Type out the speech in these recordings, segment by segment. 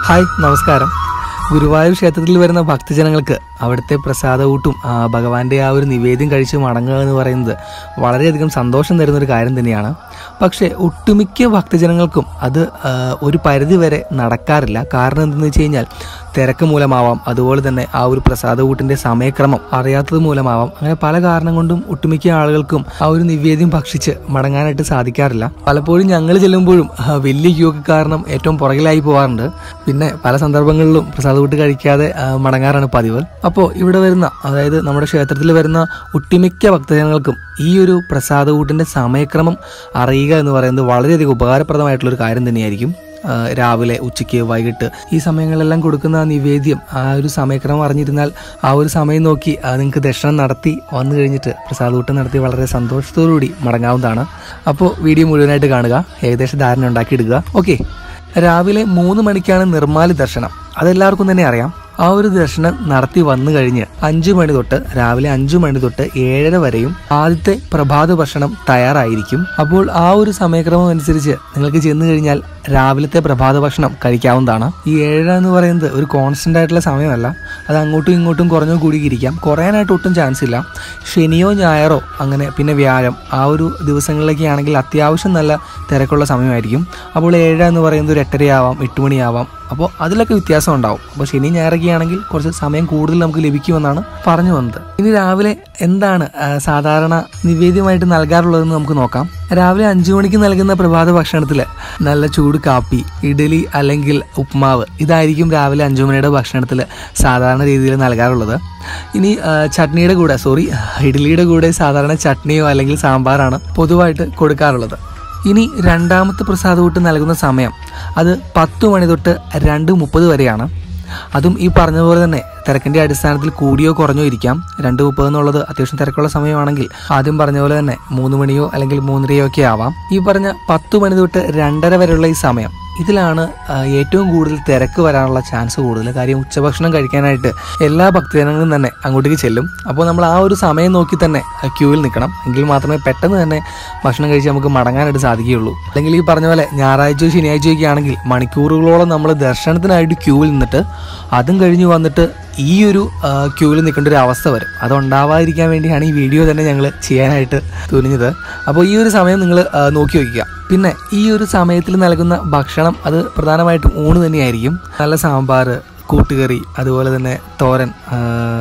hi നമസ്കാരം ഗുരുവായൂർ ക്ഷേത്രത്തിൽ വരുന്ന ഭക്തജനങ്ങൾക്ക് അവിടുത്തെ പ്രസാദകൂട്ടും ആ, ഭഗവാന്റെ ആ ഒരു നിവേദ്യം കഴിച്ച് മടങ്ങുക എന്ന് പറയുന്നത് വളരെയധികം സന്തോഷം തരുന്ന ഒരു കാര്യം തന്നെയാണ് പക്ഷേ ഒട്ടുമിക്ക ഭക്തജനങ്ങൾക്കും അത് ആ, ഒരു പരിധി വരെ നടക്കാറില്ല കാരണം എന്തെന്ന് വെച്ച് കഴിഞ്ഞാൽ തിരക്ക് മൂലമാവാം അതുപോലെ തന്നെ ആ ഒരു പ്രസാദകൂട്ടിന്റെ സമയക്രമം അറിയാത്തത് മൂലമാവാം അങ്ങനെ പല കാരണം കൊണ്ടും ഒട്ടുമിക്ക ആളുകൾക്കും ആ ഒരു നിവേദ്യം ഭക്ഷിച്ച് മടങ്ങാനായിട്ട് സാധിക്കാറില്ല പലപ്പോഴും ഞങ്ങൾ ചെല്ലുമ്പോഴും ആ, വലിയ ക്യൂ ഒക്കെ കാരണം ഏറ്റവും പുറകിലായി പോകാറുണ്ട് പിന്നെ പല സന്ദർഭങ്ങളിലും പ്രസാദകൂട്ട് കഴിക്കാതെ ആ, മടങ്ങാറാണ് പതിവ് അപ്പോൾ ഇവിടെ വരുന്ന അതായത് നമ്മുടെ ക്ഷേത്രത്തിൽ വരുന്ന ഒട്ടുമിക്ക ഭക്തജനങ്ങൾക്കും ഈ ഒരു പ്രസാദകൂട്ടിന്റെ സമയക്രമം അറിയുക എന്ന് പറയുന്നത് വളരെയധികം ഉപകാരപ്രദമായിട്ടുള്ള ഒരു കാര്യം തന്നെയായിരിക്കും ആ, രാവിലെ ഉച്ചയ്ക്ക് വൈകിട്ട് ഈ സമയങ്ങളിലെല്ലാം കൊടുക്കുന്ന ആ നിവേദ്യം ആ ഒരു സമയക്രമം അറിഞ്ഞിരുന്നാൽ ആ ഒരു സമയം നോക്കി നിങ്ങൾക്ക് ദർശനം നടത്തി വന്നു കഴിഞ്ഞിട്ട് പ്രസാദൂട്ടം നടത്തി വളരെ സന്തോഷത്തോടുകൂടി മടങ്ങാവുന്നതാണ് അപ്പോൾ വീഡിയോ മുഴുവനായിട്ട് കാണുക ഏകദേശം ധാരണ ഉണ്ടാക്കിയെടുക്കുക ഓക്കെ രാവിലെ മൂന്ന് മണിക്കാണ് നിർമ്മാലി ദർശനം അതെല്ലാവർക്കും തന്നെ അറിയാം ആ ഒരു ദർശനം നടത്തി വന്നു കഴിഞ്ഞ് അഞ്ചു മണി തൊട്ട് രാവിലെ അഞ്ചു മണി തൊട്ട് ഏഴര വരെയും ആദ്യത്തെ പ്രഭാത ഭക്ഷണം തയ്യാറായിരിക്കും അപ്പോൾ ആ ഒരു സമയക്രമം അനുസരിച്ച് നിങ്ങൾക്ക് ചെന്ന് കഴിഞ്ഞാൽ രാവിലത്തെ പ്രഭാത ഭക്ഷണം കഴിക്കാവുന്നതാണ് ഈ ഏഴര എന്ന് പറയുന്നത് ഒരു കോൺസ്റ്റന്റ് ആയിട്ടുള്ള സമയമല്ല അത് അങ്ങോട്ടും ഇങ്ങോട്ടും കുറഞ്ഞോ കൂടിയിരിക്കാം കുറയാനായിട്ട് ഒട്ടും ചാൻസ് ഇല്ല ശനിയോ ഞായറോ അങ്ങനെ പിന്നെ വ്യാഴം ആ ഒരു ദിവസങ്ങളിലൊക്കെ ആണെങ്കിൽ അത്യാവശ്യം നല്ല തിരക്കുള്ള സമയമായിരിക്കും അപ്പോൾ ഏഴര എന്ന് പറയുന്നത് ഒരു എട്ടരയാവാം എട്ട് മണിയാവാം അപ്പോൾ അതിലൊക്കെ വ്യത്യാസം ഉണ്ടാവും അപ്പോൾ ശനി ഞായറൊക്കെ ആണെങ്കിൽ കുറച്ച് സമയം കൂടുതൽ നമുക്ക് ലഭിക്കുമെന്നാണ് പറഞ്ഞു വന്നത് ഇനി രാവിലെ എന്താണ് ആ, സാധാരണ നിവേദ്യമായിട്ട് നൽകാറുള്ളതെന്ന് നമുക്ക് നോക്കാം രാവിലെ അഞ്ചു മണിക്ക് നൽകുന്ന പ്രഭാത ഭക്ഷണത്തിൽ നല്ല ചൂട് കാപ്പി ഇഡലി അല്ലെങ്കിൽ ഉപ്മാവ് ഇതായിരിക്കും രാവിലെ അഞ്ചു മണിയുടെ ഭക്ഷണത്തിൽ സാധാരണ രീതിയിൽ നൽകാറുള്ളത് ഇനി ആ, ചട്നിയുടെ കൂടെ സോറി ഇഡ്ഡലിയുടെ കൂടെ സാധാരണ ചട്നിയോ അല്ലെങ്കിൽ സാമ്പാറാണ് പൊതുവായിട്ട് കൊടുക്കാറുള്ളത് ഇനി രണ്ടാമത്തെ പ്രസാദകൂട്ട് നൽകുന്ന സമയം അത് പത്ത് മണി തൊട്ട് രണ്ട് മുപ്പത് വരെയാണ് അതും ഈ പറഞ്ഞ പോലെ തന്നെ തിരക്കിന്റെ അടിസ്ഥാനത്തിൽ കൂടിയോ കുറഞ്ഞോ ഇരിക്കാം രണ്ട് മുപ്പത് എന്നുള്ളത് അത്യാവശ്യം തിരക്കുള്ള സമയമാണെങ്കിൽ ആദ്യം പറഞ്ഞ പോലെ തന്നെ മൂന്ന് മണിയോ അല്ലെങ്കിൽ മൂന്നരയോ ഒക്കെ ആവാം ഈ പറഞ്ഞ പത്ത് മണി തൊട്ട് രണ്ടര വരെയുള്ള ഈ സമയം ഇതിലാണ് ആ, ഏറ്റവും കൂടുതൽ തിരക്ക് വരാനുള്ള ചാൻസ് കൂടുതൽ കാര്യം ഉച്ചഭക്ഷണം കഴിക്കാനായിട്ട് എല്ലാ ഭക്തജനങ്ങളും തന്നെ അങ്ങോട്ടേക്ക് ചെല്ലും അപ്പോൾ നമ്മൾ ആ ഒരു സമയം നോക്കി തന്നെ ആ, ക്യൂവിൽ നിൽക്കണം എങ്കിൽ മാത്രമേ പെട്ടെന്ന് തന്നെ ഭക്ഷണം കഴിച്ച് നമുക്ക് മടങ്ങാനായിട്ട് സാധിക്കുകയുള്ളൂ അല്ലെങ്കിൽ ഈ പറഞ്ഞ പോലെ ഞായറാഴ്ചയോ ശനിയാഴ്ചയോ ഒക്കെ ആണെങ്കിൽ മണിക്കൂറുകളോളം നമ്മൾ ദർശനത്തിനായിട്ട് ക്യൂവിൽ നിന്നിട്ട് അതും കഴിഞ്ഞ് വന്നിട്ട് ഈ ഒരു ആ, ക്യൂവിൽ നിൽക്കേണ്ട ഒരു അവസ്ഥ വരും അതുണ്ടാവാതിരിക്കാൻ വേണ്ടിയാണ് ഈ വീഡിയോ തന്നെ ഞങ്ങൾ ചെയ്യാനായിട്ട് തുനിഞ്ഞത് അപ്പോൾ ഈ ഒരു സമയം നിങ്ങൾ നോക്കി വയ്ക്കുക പിന്നെ ഈ ഒരു സമയത്തിൽ നൽകുന്ന ഭക്ഷണം അത് പ്രധാനമായിട്ടും ഊണ് തന്നെയായിരിക്കും നല്ല സാമ്പാർ കൂട്ടുകറി അതുപോലെ തന്നെ തോരൻ ആ,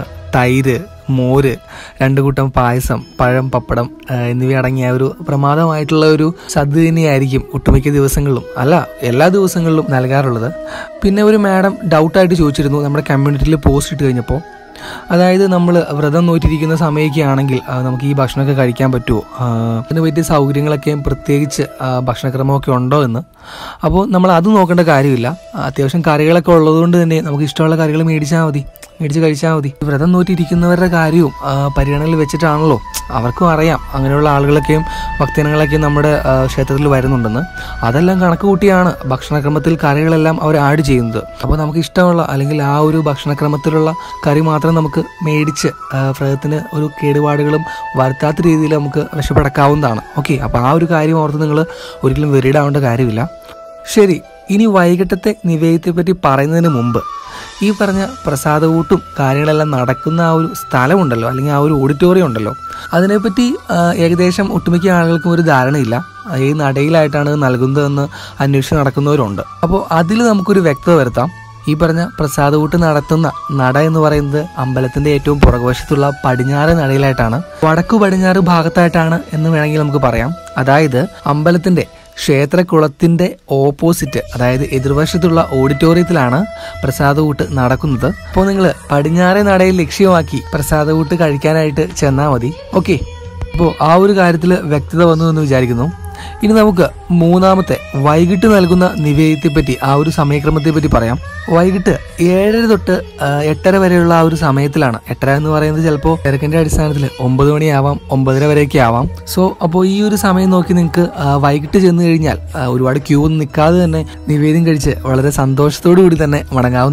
തൈര് മോര് രണ്ടു കൂട്ടം പായസം പഴം പപ്പടം ആ, എന്നിവ അടങ്ങിയ ഒരു പ്രമാദമായിട്ടുള്ള ഒരു സദ്യ തന്നെയായിരിക്കും ഒട്ടുമിക്ക ദിവസങ്ങളിലും അല്ല എല്ലാ ദിവസങ്ങളിലും നൽകാറുള്ളത് പിന്നെ ഒരു മാഡം ഡൗട്ടായിട്ട് ചോദിച്ചിരുന്നു നമ്മുടെ കമ്മ്യൂണിറ്റിയിൽ പോസ്റ്റ് ഇട്ട് കഴിഞ്ഞപ്പോൾ അതായത് നമ്മൾ വ്രതം നോറ്റിരിക്കുന്ന സമയമൊക്കെ ആണെങ്കിൽ ആ, നമുക്ക് ഈ ഭക്ഷണമൊക്കെ കഴിക്കാൻ പറ്റുമോ ആ, അതിന് പറ്റിയ സൗകര്യങ്ങളൊക്കെ പ്രത്യേകിച്ച് ആ, ഭക്ഷണക്രമമൊക്കെ ഉണ്ടോ എന്ന് അപ്പോൾ നമ്മൾ അത് നോക്കേണ്ട കാര്യമില്ല ആ, അത്യാവശ്യം കറികളൊക്കെ ഉള്ളതുകൊണ്ട് തന്നെ നമുക്ക് ഇഷ്ടമുള്ള കറികൾ മേടിച്ചാൽ മതി മേടിച്ച് കഴിച്ചാൽ മതി വ്രതം നോറ്റിരിക്കുന്നവരുടെ കാര്യവും ആ, പരിഗണനയിൽ വെച്ചിട്ടാണല്ലോ അവർക്കും അറിയാം അങ്ങനെയുള്ള ആളുകളൊക്കെയും ഭക്തജനങ്ങളൊക്കെയും നമ്മുടെ ആ, ക്ഷേത്രത്തിൽ വരുന്നുണ്ടെന്ന് അതെല്ലാം കണക്ക് കൂട്ടിയാണ് ഭക്ഷണക്രമത്തിൽ കറികളെല്ലാം അവർ ആഡ് ചെയ്യുന്നത് അപ്പോൾ നമുക്ക് ഇഷ്ടമുള്ള അല്ലെങ്കിൽ ആ ഒരു ഭക്ഷണക്രമത്തിലുള്ള കറി മാത്രം നമുക്ക് മേടിച്ച് ആ, വ്രതത്തിന് ഒരു കേടുപാടുകളും വരുത്താത്ത രീതിയിൽ നമുക്ക് വിഷപ്പെടക്കാവുന്നതാണ് ഓക്കെ അപ്പോൾ ആ ഒരു കാര്യം ഓർത്ത് നിങ്ങൾ ഒരിക്കലും വെറിയിടാവേണ്ട കാര്യമില്ല ശരി ഇനി വൈകിട്ടത്തെ നിവേദ്യത്തെപ്പറ്റി പറയുന്നതിന് മുമ്പ് ഈ പറഞ്ഞ പ്രസാദകൂട്ടും കാര്യങ്ങളെല്ലാം നടക്കുന്ന ആ ഒരു സ്ഥലമുണ്ടല്ലോ അല്ലെങ്കിൽ ആ ഒരു ഓഡിറ്റോറിയം ഉണ്ടല്ലോ അതിനെപ്പറ്റി ആ, ഏകദേശം ഒട്ടുമിക്ക ആളുകൾക്കും ഒരു ധാരണയില്ല ആ, ഈ നടയിലായിട്ടാണ് ഇത് നൽകുന്നതെന്ന് അന്വേഷിച്ച് നടക്കുന്നവരുണ്ട് അപ്പോൾ അതിൽ നമുക്കൊരു വ്യക്തത വരുത്താം ഈ പറഞ്ഞ പ്രസാദകൂട്ട് നടത്തുന്ന നട എന്ന് പറയുന്നത് അമ്പലത്തിന്റെ ഏറ്റവും പുറകുവശത്തുള്ള പടിഞ്ഞാറ് നടയിലായിട്ടാണ് വടക്കു പടിഞ്ഞാറ് ഭാഗത്തായിട്ടാണ് എന്ന് വേണമെങ്കിൽ നമുക്ക് പറയാം അതായത് അമ്പലത്തിന്റെ ക്ഷേത്രക്കുളത്തിന്റെ ഓപ്പോസിറ്റ് അതായത് എതിർവശത്തുള്ള ഓഡിറ്റോറിയത്തിലാണ് പ്രസാദകൂട്ട് നടക്കുന്നത് അപ്പോൾ നിങ്ങൾ പടിഞ്ഞാറേ നടയിൽ ലക്ഷ്യമാക്കി പ്രസാദകൂട്ട് കഴിക്കാനായിട്ട് ചെന്നാൽ മതി ഓക്കെ അപ്പോൾ ആ ഒരു കാര്യത്തിൽ വ്യക്തത വന്നു എന്ന് വിചാരിക്കുന്നു ഇനി നമുക്ക് മൂന്നാമത്തെ വൈകിട്ട് നൽകുന്ന നിവേദ്യത്തെപ്പറ്റി ആ ഒരു സമയക്രമത്തെ പറ്റി പറയാം വൈകിട്ട് ഏഴര തൊട്ട് ആ, എട്ടര വരെയുള്ള ആ ഒരു സമയത്തിലാണ് എട്ടര എന്ന് പറയുന്നത് ചിലപ്പോൾ തിരക്കിന്റെ അടിസ്ഥാനത്തിൽ ഒമ്പത് മണിയാവാം ഒമ്പതര വരെയൊക്കെ ആവാം സോ അപ്പോൾ ഈ ഒരു സമയം നോക്കി നിങ്ങൾക്ക് ആ, വൈകിട്ട് ചെന്ന് കഴിഞ്ഞാൽ ആ, ഒരുപാട് ക്യൂ ഒന്നും നിൽക്കാതെ തന്നെ നിവേദ്യം കഴിച്ച് വളരെ സന്തോഷത്തോടു കൂടി തന്നെ മടങ്ങാവുന്നതാണ്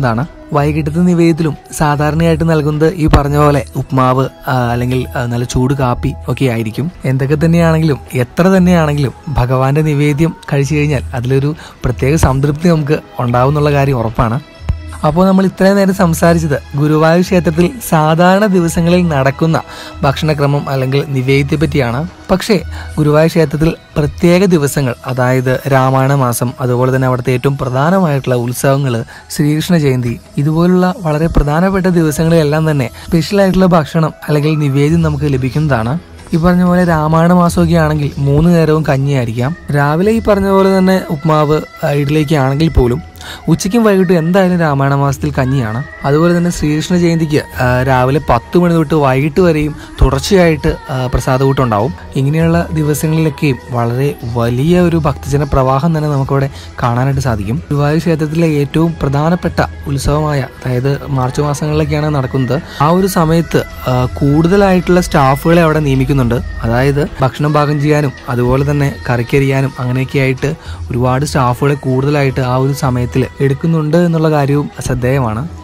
വൈകിട്ടത്തെ നിവേദ്യത്തിലും സാധാരണയായിട്ട് നൽകുന്നത് ഈ പറഞ്ഞ പോലെ ഉപ്മാവ് ആ, അല്ലെങ്കിൽ ആ, നല്ല ചൂട് കാപ്പി ഒക്കെ ആയിരിക്കും എന്തൊക്കെ തന്നെയാണെങ്കിലും എത്ര തന്നെയാണെങ്കിലും ഭഗവാന്റെ നിവേദ്യം കഴിച്ചു കഴിഞ്ഞാൽ അതിലൊരു പ്രത്യേക സംതൃപ്തി നമുക്ക് ഉണ്ടാവുന്നുള്ള കാര്യം ഉറപ്പാണ് അപ്പോൾ നമ്മൾ ഇത്രയും നേരം സംസാരിച്ചത് ഗുരുവായൂർ ക്ഷേത്രത്തിൽ സാധാരണ ദിവസങ്ങളിൽ നടക്കുന്ന ഭക്ഷണക്രമം അല്ലെങ്കിൽ നിവേദ്യത്തെ പറ്റിയാണ് പക്ഷേ ഗുരുവായൂർ ക്ഷേത്രത്തിൽ പ്രത്യേക ദിവസങ്ങൾ അതായത് രാമായണ മാസം അതുപോലെ തന്നെ അവിടുത്തെ ഏറ്റവും പ്രധാനമായിട്ടുള്ള ഉത്സവങ്ങൾ ശ്രീകൃഷ്ണ ജയന്തി ഇതുപോലുള്ള വളരെ പ്രധാനപ്പെട്ട ദിവസങ്ങളിലെല്ലാം തന്നെ സ്പെഷ്യൽ ആയിട്ടുള്ള ഭക്ഷണം അല്ലെങ്കിൽ നിവേദ്യം നമുക്ക് ലഭിക്കുന്നതാണ് ഈ പറഞ്ഞ പോലെ രാമായണ മാസമൊക്കെ ആണെങ്കിൽ മൂന്ന് നേരവും കഞ്ഞിയായിരിക്കാം രാവിലെ ഈ പറഞ്ഞ പോലെ തന്നെ ഉപ്മാവ് ആ, ഇഡ്ഡലിയൊക്കെ ആണെങ്കിൽ പോലും ഉച്ചയ്ക്കും വൈകിട്ടും എന്തായാലും രാമായണ മാസത്തിൽ കഞ്ഞിയാണ് അതുപോലെ തന്നെ ശ്രീകൃഷ്ണ ജയന്തിക്ക് ആ, രാവിലെ പത്ത് മണി തൊട്ട് വൈകിട്ട് വരെയും തുടർച്ചയായിട്ട് ആ, പ്രസാദകൂട്ടം ഉണ്ടാവും ഇങ്ങനെയുള്ള ദിവസങ്ങളിലൊക്കെയും വളരെ വലിയ ഒരു ഭക്തജന പ്രവാഹം തന്നെ നമുക്കവിടെ കാണാനായിട്ട് സാധിക്കും ഗുരുവായൂർ ക്ഷേത്രത്തിലെ ഏറ്റവും പ്രധാനപ്പെട്ട ഉത്സവമായ അതായത് മാർച്ച് മാസങ്ങളിലൊക്കെയാണ് നടക്കുന്നത് ആ ഒരു സമയത്ത് ആ, കൂടുതലായിട്ടുള്ള സ്റ്റാഫുകളെ അവിടെ നിയമിക്കുന്നുണ്ട് അതായത് ഭക്ഷണം പാകം ചെയ്യാനും അതുപോലെ തന്നെ കറിക്കരിയാനും അങ്ങനെയൊക്കെ ആയിട്ട് ഒരുപാട് സ്റ്റാഫുകളെ കൂടുതലായിട്ട് ആ ഒരു സമയത്തിൽ എടുക്കുന്നുണ്ട് എന്നുള്ള കാര്യവും ശ്രദ്ധേയമാണ്